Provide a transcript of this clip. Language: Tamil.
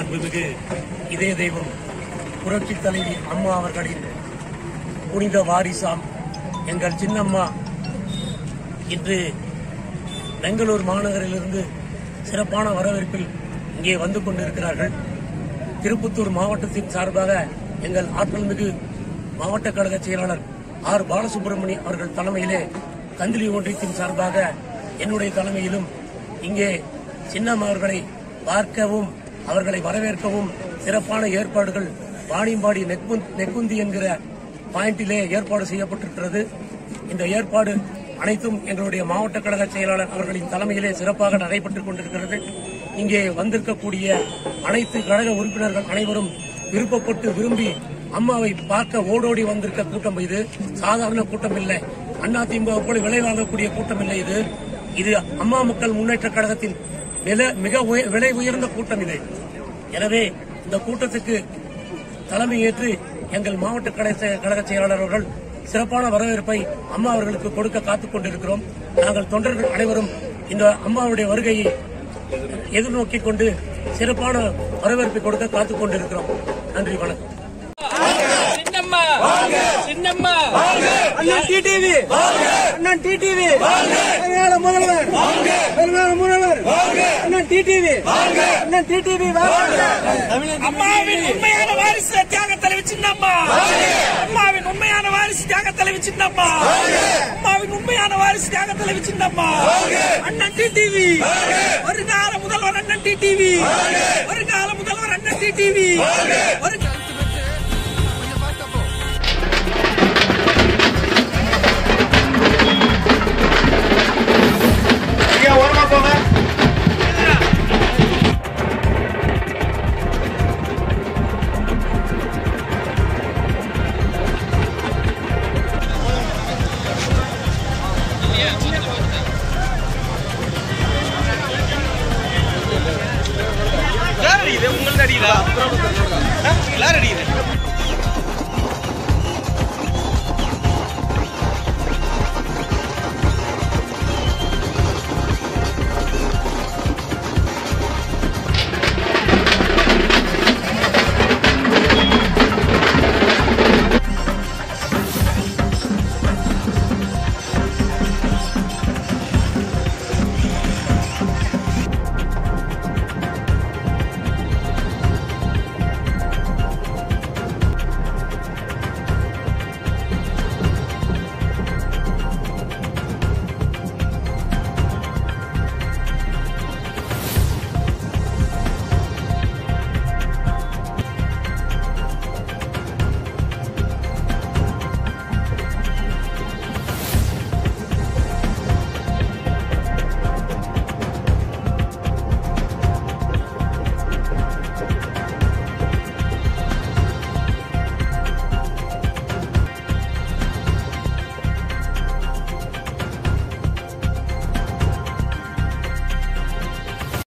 மாண்புமிகு இதய தெய்வம் புரட்சி தலைவி அம்மா அவர்களின் புனித வாரிசாம் எங்கள் சின்னம்மா இன்று பெங்களூர் மாநகரிலிருந்து சிறப்பான வரவேற்பில் இங்கே வந்து கொண்டிருக்கிறார்கள் திருப்பத்தூர் மாவட்டத்தின் சார்பாக எங்கள் ஆற்றல்மிகு மாவட்ட கழக செயலாளர் ஆர் பாலசுப்ரமணி அவர்கள் தலைமையிலே கந்திலி ஒன்றியத்தின் சார்பாக என்னுடைய தலைமையிலும் இங்கே சின்னம்மா அவர்களை பார்க்கவும் அவர்களை வரவேற்கவும் சிறப்பான ஏற்பாடுகள் வாணியம்பாடி நெக்குந்த்- நெக்குந்தி என்கிற பாயிண்டிலே ஏற்பாடு செய்யப்பட்டிருக்கிறது இந்த ஏற்பாடு அனைத்தும் எங்களுடைய மாவட்ட கழக செயலாளர் அவர்களின் தலைமையிலே சிறப்பாக நடைபெற்றுக் கொண்டிருக்கிறது இங்கே வந்திருக்கக்கூடிய அனைத்து கழக உறுப்பினர்கள் அனைவரும் விருப்பப்பட்டு விரும்பி அம்மாவை பார்க்க ஓடோடி வந்திருக்க கூட்டம் இது சாதாரண கூட்டம் இல்லை அதிமுக போல விலை வாங்கக்கூடிய கூட்டம் இல்லை இது இது அம்மா மக்கள் முன்னேற்ற கழகத்தின் விலை மிக உய- விலை உயர்ந்த கூட்டம் இது எனவே இந்த கூட்டத்துக்கு தலைமை ஏற்று எங்கள் மாவட்ட கழக கழக செயலாளர் அவர்கள் சிறப்பான வரவேற்பை அம்மா அவர்களுக்கு கொடுக்க காத்துக் கொண்டிருக்கிறோம் நாங்கள் தொண்டர்கள் அனைவரும் இந்த அம்மாவுடைய வருகையை எதிர்நோக்கிக் கொண்டு சிறப்பான வரவேற்பை கொடுக்க காத்துக் கொண்டிருக்கிறோம் நன்றி வணக்கம் சின்னம்மா சின்னம்மா அண்ணன் டிடிவி அண்ணன் டிடிவி வருங்கால முதல்வர் வருங்கால முதல்வர் அண்ணன் டிடிவி அண்ணன் டிடிவி அம்மாவின் உண்மையான வாரிசு தியாக தலைவி சின்னம்மா அம்மாவின் உண்மையான வாரிசு தியாக தலைவி சின்னம்மா அம்மாவின் உண்மையான வாரிசு தியாக தலைவி சின்னம்மா அண்ணன் டிடிவி வருங்கால முதல்வர் அண்ணன் டிடிவி வருங்கால முதல்வர் அண்ணன் டிடிவி வருங்கால